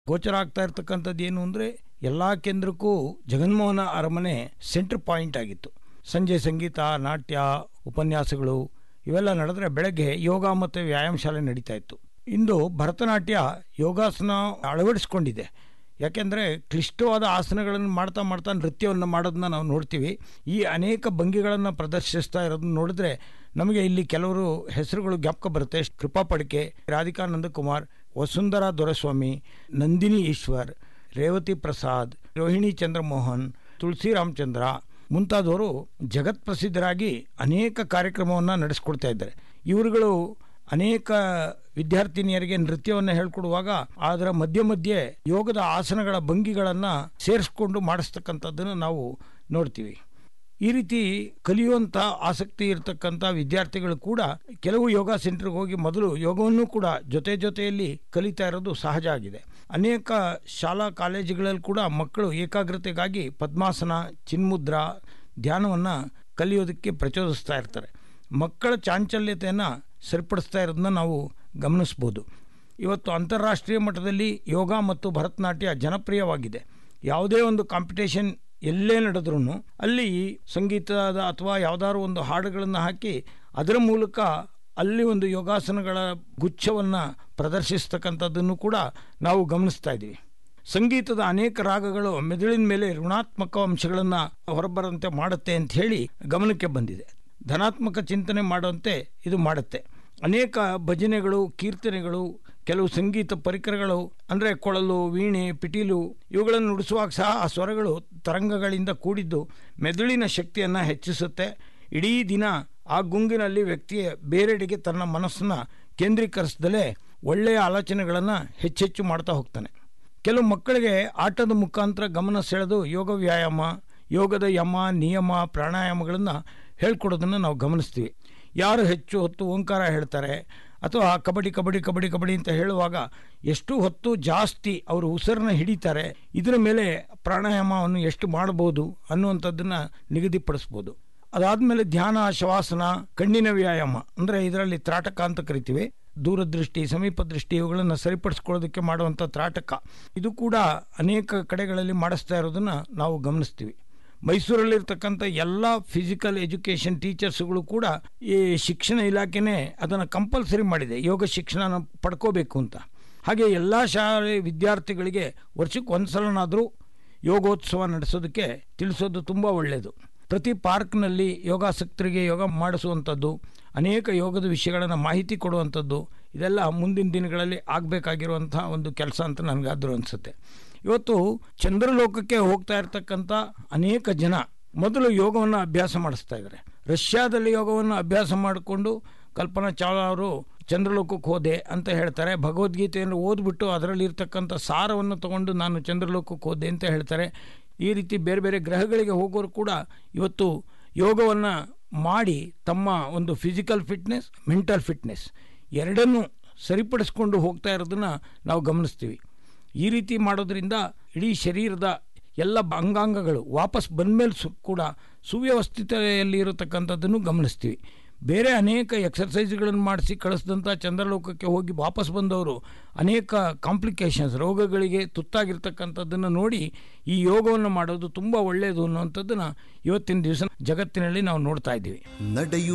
ಗೋಚರ ಆಗ್ತಾ ಇರ್ತಕ್ಕಂಥದ್ದು ಏನು ಅಂದರೆ ಎಲ್ಲ ಕೇಂದ್ರಕ್ಕೂ ಜಗನ್ಮೋಹನ ಅರಮನೆ ಸೆಂಟ್ರ್ ಪಾಯಿಂಟ್ ಆಗಿತ್ತು ಸಂಜೆ ಸಂಗೀತ ನಾಟ್ಯ ಉಪನ್ಯಾಸಗಳು ಇವೆಲ್ಲ ನಡೆದ್ರೆ ಬೆಳಗ್ಗೆ ಯೋಗ ಮತ್ತು ವ್ಯಾಯಾಮ ಶಾಲೆ ನಡೀತಾ ಇತ್ತು ಇಂದು ಭರತನಾಟ್ಯ ಯೋಗಾಸನ ಅಳವಡಿಸ್ಕೊಂಡಿದೆ ಯಾಕೆಂದರೆ ಕ್ಲಿಷ್ಟವಾದ ಆಸನಗಳನ್ನು ಮಾಡ್ತಾ ಮಾಡ್ತಾ ನೃತ್ಯವನ್ನು ಮಾಡೋದನ್ನ ನಾವು ನೋಡ್ತೀವಿ ಈ ಅನೇಕ ಭಂಗಿಗಳನ್ನು ಪ್ರದರ್ಶಿಸ್ತಾ ಇರೋದನ್ನ ನೋಡಿದ್ರೆ ನಮಗೆ ಇಲ್ಲಿ ಕೆಲವರು ಹೆಸರುಗಳು ಜ್ಞಾಪಕ ಬರುತ್ತೆ ಕೃಪಾ ಪಡ್ಕೆ ರಾಧಿಕಾ ನಂದಕುಮಾರ್ ವಸುಂಧರಾ ದೊರೆಸ್ವಾಮಿ ನಂದಿನಿ ಈಶ್ವರ್ ರೇವತಿ ಪ್ರಸಾದ್ ರೋಹಿಣಿ ಚಂದ್ರಮೋಹನ್ ತುಳಸಿ ರಾಮಚಂದ್ರ ಮುಂತಾದವರು ಜಗತ್ ಪ್ರಸಿದ್ಧರಾಗಿ ಅನೇಕ ಕಾರ್ಯಕ್ರಮವನ್ನು ನಡೆಸ್ಕೊಡ್ತಾ ಇದ್ದಾರೆ ಇವರುಗಳು ಅನೇಕ ವಿದ್ಯಾರ್ಥಿನಿಯರಿಗೆ ನೃತ್ಯವನ್ನು ಹೇಳ್ಕೊಡುವಾಗ ಅದರ ಮಧ್ಯೆ ಮಧ್ಯೆ ಯೋಗದ ಆಸನಗಳ ಭಂಗಿಗಳನ್ನು ಸೇರಿಸ್ಕೊಂಡು ಮಾಡಿಸ್ತಕ್ಕಂಥದ್ದನ್ನು ನಾವು ನೋಡ್ತೀವಿ ಈ ರೀತಿ ಕಲಿಯುವಂಥ ಆಸಕ್ತಿ ಇರತಕ್ಕಂಥ ವಿದ್ಯಾರ್ಥಿಗಳು ಕೂಡ ಕೆಲವು ಯೋಗ ಸೆಂಟರ್ಗೆ ಹೋಗಿ ಮೊದಲು ಯೋಗವನ್ನು ಕೂಡ ಜೊತೆ ಜೊತೆಯಲ್ಲಿ ಕಲಿತಾ ಇರೋದು ಸಹಜ ಆಗಿದೆ ಅನೇಕ ಶಾಲಾ ಕಾಲೇಜುಗಳಲ್ಲಿ ಕೂಡ ಮಕ್ಕಳು ಏಕಾಗ್ರತೆಗಾಗಿ ಪದ್ಮಾಸನ ಚಿನ್ಮುದ್ರ ಧ್ಯಾನವನ್ನು ಕಲಿಯೋದಕ್ಕೆ ಪ್ರಚೋದಿಸ್ತಾ ಇರ್ತಾರೆ ಮಕ್ಕಳ ಚಾಂಚಲ್ಯತೆಯನ್ನು ಸರಿಪಡಿಸ್ತಾ ಇರೋದನ್ನ ನಾವು ಗಮನಿಸ್ಬೋದು ಇವತ್ತು ಅಂತಾರಾಷ್ಟ್ರೀಯ ಮಟ್ಟದಲ್ಲಿ ಯೋಗ ಮತ್ತು ಭರತನಾಟ್ಯ ಜನಪ್ರಿಯವಾಗಿದೆ ಯಾವುದೇ ಒಂದು ಕಾಂಪಿಟೇಷನ್ ಎಲ್ಲೇ ನಡೆದ್ರೂ ಅಲ್ಲಿ ಸಂಗೀತದ ಅಥವಾ ಯಾವುದಾದ್ರು ಒಂದು ಹಾಡುಗಳನ್ನು ಹಾಕಿ ಅದರ ಮೂಲಕ ಅಲ್ಲಿ ಒಂದು ಯೋಗಾಸನಗಳ ಗುಚ್ಛವನ್ನು ಪ್ರದರ್ಶಿಸ್ತಕ್ಕಂಥದ್ದನ್ನು ಕೂಡ ನಾವು ಗಮನಿಸ್ತಾ ಇದ್ದೀವಿ ಸಂಗೀತದ ಅನೇಕ ರಾಗಗಳು ಮೆದುಳಿನ ಮೇಲೆ ಋಣಾತ್ಮಕ ಅಂಶಗಳನ್ನು ಹೊರಬರಂತೆ ಮಾಡುತ್ತೆ ಅಂತ ಹೇಳಿ ಗಮನಕ್ಕೆ ಬಂದಿದೆ ಧನಾತ್ಮಕ ಚಿಂತನೆ ಮಾಡುವಂತೆ ಇದು ಮಾಡುತ್ತೆ ಅನೇಕ ಭಜನೆಗಳು ಕೀರ್ತನೆಗಳು ಕೆಲವು ಸಂಗೀತ ಪರಿಕರಗಳು ಅಂದರೆ ಕೊಳಲು ವೀಣೆ ಪಿಟೀಲು ಇವುಗಳನ್ನು ನುಡಿಸುವಾಗ ಸಹ ಆ ಸ್ವರಗಳು ತರಂಗಗಳಿಂದ ಕೂಡಿದ್ದು ಮೆದುಳಿನ ಶಕ್ತಿಯನ್ನು ಹೆಚ್ಚಿಸುತ್ತೆ ಇಡೀ ದಿನ ಆ ಗುಂಗಿನಲ್ಲಿ ವ್ಯಕ್ತಿಯ ಬೇರೆಡೆಗೆ ತನ್ನ ಮನಸ್ಸನ್ನು ಕೇಂದ್ರೀಕರಿಸದಲೇ ಒಳ್ಳೆಯ ಆಲೋಚನೆಗಳನ್ನು ಹೆಚ್ಚೆಚ್ಚು ಮಾಡ್ತಾ ಹೋಗ್ತಾನೆ ಕೆಲವು ಮಕ್ಕಳಿಗೆ ಆಟದ ಮುಖಾಂತರ ಗಮನ ಸೆಳೆದು ಯೋಗ ವ್ಯಾಯಾಮ ಯೋಗದ ಯಮ ನಿಯಮ ಪ್ರಾಣಾಯಾಮಗಳನ್ನು ಹೇಳ್ಕೊಡೋದನ್ನು ನಾವು ಗಮನಿಸ್ತೀವಿ ಯಾರು ಹೆಚ್ಚು ಹೊತ್ತು ಓಂಕಾರ ಹೇಳ್ತಾರೆ ಅಥವಾ ಕಬಡ್ಡಿ ಕಬಡ್ಡಿ ಕಬಡ್ಡಿ ಕಬಡ್ಡಿ ಅಂತ ಹೇಳುವಾಗ ಎಷ್ಟು ಹೊತ್ತು ಜಾಸ್ತಿ ಅವರು ಉಸಿರನ್ನ ಹಿಡಿತಾರೆ ಇದರ ಮೇಲೆ ಪ್ರಾಣಾಯಾಮವನ್ನು ಎಷ್ಟು ಮಾಡ್ಬೋದು ಅನ್ನುವಂಥದ್ದನ್ನು ನಿಗದಿಪಡಿಸ್ಬೋದು ಅದಾದಮೇಲೆ ಧ್ಯಾನ ಶವಾಸನ ಕಣ್ಣಿನ ವ್ಯಾಯಾಮ ಅಂದರೆ ಇದರಲ್ಲಿ ತ್ರಾಟಕ ಅಂತ ಕರಿತೀವಿ ದೂರದೃಷ್ಟಿ ಸಮೀಪ ದೃಷ್ಟಿ ಇವುಗಳನ್ನು ಸರಿಪಡಿಸ್ಕೊಳ್ಳೋದಕ್ಕೆ ಮಾಡುವಂಥ ತ್ರಾಟಕ ಇದು ಕೂಡ ಅನೇಕ ಕಡೆಗಳಲ್ಲಿ ಮಾಡಿಸ್ತಾ ಇರೋದನ್ನು ನಾವು ಗಮನಿಸ್ತೀವಿ ಮೈಸೂರಲ್ಲಿರ್ತಕ್ಕಂಥ ಎಲ್ಲ ಫಿಸಿಕಲ್ ಎಜುಕೇಷನ್ ಟೀಚರ್ಸ್ಗಳು ಕೂಡ ಈ ಶಿಕ್ಷಣ ಇಲಾಖೆನೇ ಅದನ್ನು ಕಂಪಲ್ಸರಿ ಮಾಡಿದೆ ಯೋಗ ಶಿಕ್ಷಣ ಪಡ್ಕೋಬೇಕು ಅಂತ ಹಾಗೆ ಎಲ್ಲ ಶಾಲೆ ವಿದ್ಯಾರ್ಥಿಗಳಿಗೆ ವರ್ಷಕ್ಕೆ ಒಂದು ಸಲನಾದರೂ ಯೋಗೋತ್ಸವ ನಡೆಸೋದಕ್ಕೆ ತಿಳಿಸೋದು ತುಂಬ ಒಳ್ಳೆಯದು ಪ್ರತಿ ಪಾರ್ಕ್ನಲ್ಲಿ ಯೋಗಾಸಕ್ತರಿಗೆ ಯೋಗ ಮಾಡಿಸುವಂಥದ್ದು ಅನೇಕ ಯೋಗದ ವಿಷಯಗಳನ್ನು ಮಾಹಿತಿ ಕೊಡುವಂಥದ್ದು ಇದೆಲ್ಲ ಮುಂದಿನ ದಿನಗಳಲ್ಲಿ ಆಗಬೇಕಾಗಿರುವಂಥ ಒಂದು ಕೆಲಸ ಅಂತ ನನಗಾದರೂ ಅನಿಸುತ್ತೆ ಇವತ್ತು ಚಂದ್ರಲೋಕಕ್ಕೆ ಹೋಗ್ತಾ ಇರ್ತಕ್ಕಂಥ ಅನೇಕ ಜನ ಮೊದಲು ಯೋಗವನ್ನು ಅಭ್ಯಾಸ ಮಾಡಿಸ್ತಾ ಇದ್ದಾರೆ ರಷ್ಯಾದಲ್ಲಿ ಯೋಗವನ್ನು ಅಭ್ಯಾಸ ಮಾಡಿಕೊಂಡು ಕಲ್ಪನಾ ಚಾವ್ಲಾ ಅವರು ಚಂದ್ರಲೋಕಕ್ಕೆ ಹೋದೆ ಅಂತ ಹೇಳ್ತಾರೆ ಭಗವದ್ಗೀತೆಯನ್ನು ಓದ್ಬಿಟ್ಟು ಅದರಲ್ಲಿ ಇರ್ತಕ್ಕಂಥ ಸಾರವನ್ನು ತಗೊಂಡು ನಾನು ಚಂದ್ರಲೋಕಕ್ಕೆ ಹೋದೆ ಅಂತ ಹೇಳ್ತಾರೆ ಈ ರೀತಿ ಬೇರೆ ಬೇರೆ ಗ್ರಹಗಳಿಗೆ ಹೋಗೋರು ಕೂಡ ಇವತ್ತು ಯೋಗವನ್ನು ಮಾಡಿ ತಮ್ಮ ಒಂದು ಫಿಸಿಕಲ್ ಫಿಟ್ನೆಸ್ ಮೆಂಟಲ್ ಫಿಟ್ನೆಸ್ ಎರಡನ್ನೂ ಸರಿಪಡಿಸ್ಕೊಂಡು ಹೋಗ್ತಾ ಇರೋದನ್ನು ನಾವು ಗಮನಿಸ್ತೀವಿ ಈ ರೀತಿ ಮಾಡೋದ್ರಿಂದ ಇಡೀ ಶರೀರದ ಎಲ್ಲ ಅಂಗಾಂಗಗಳು ವಾಪಸ್ ಬಂದಮೇಲೆ ಸು ಕೂಡ ಸುವ್ಯವಸ್ಥಿತೆಯಲ್ಲಿ ಇರತಕ್ಕಂಥದ್ದನ್ನು ಗಮನಿಸ್ತೀವಿ ಬೇರೆ ಅನೇಕ ಎಕ್ಸರ್ಸೈಸ್ಗಳನ್ನು ಮಾಡಿಸಿ ಕಳಿಸಿದಂಥ ಚಂದ್ರಲೋಕಕ್ಕೆ ಹೋಗಿ ವಾಪಸ್ ಬಂದವರು ಅನೇಕ ಕಾಂಪ್ಲಿಕೇಶನ್ಸ್ ರೋಗಗಳಿಗೆ ತುತ್ತಾಗಿರ್ತಕ್ಕಂಥದ್ದನ್ನು ನೋಡಿ ಈ ಯೋಗವನ್ನು ಮಾಡೋದು ತುಂಬ ಒಳ್ಳೆಯದು ಅನ್ನುವಂಥದ್ದನ್ನು ಇವತ್ತಿನ ದಿವಸ ಜಗತ್ತಿನಲ್ಲಿ ನಾವು ನೋಡ್ತಾ ಇದ್ದೀವಿ ನಡೆಯು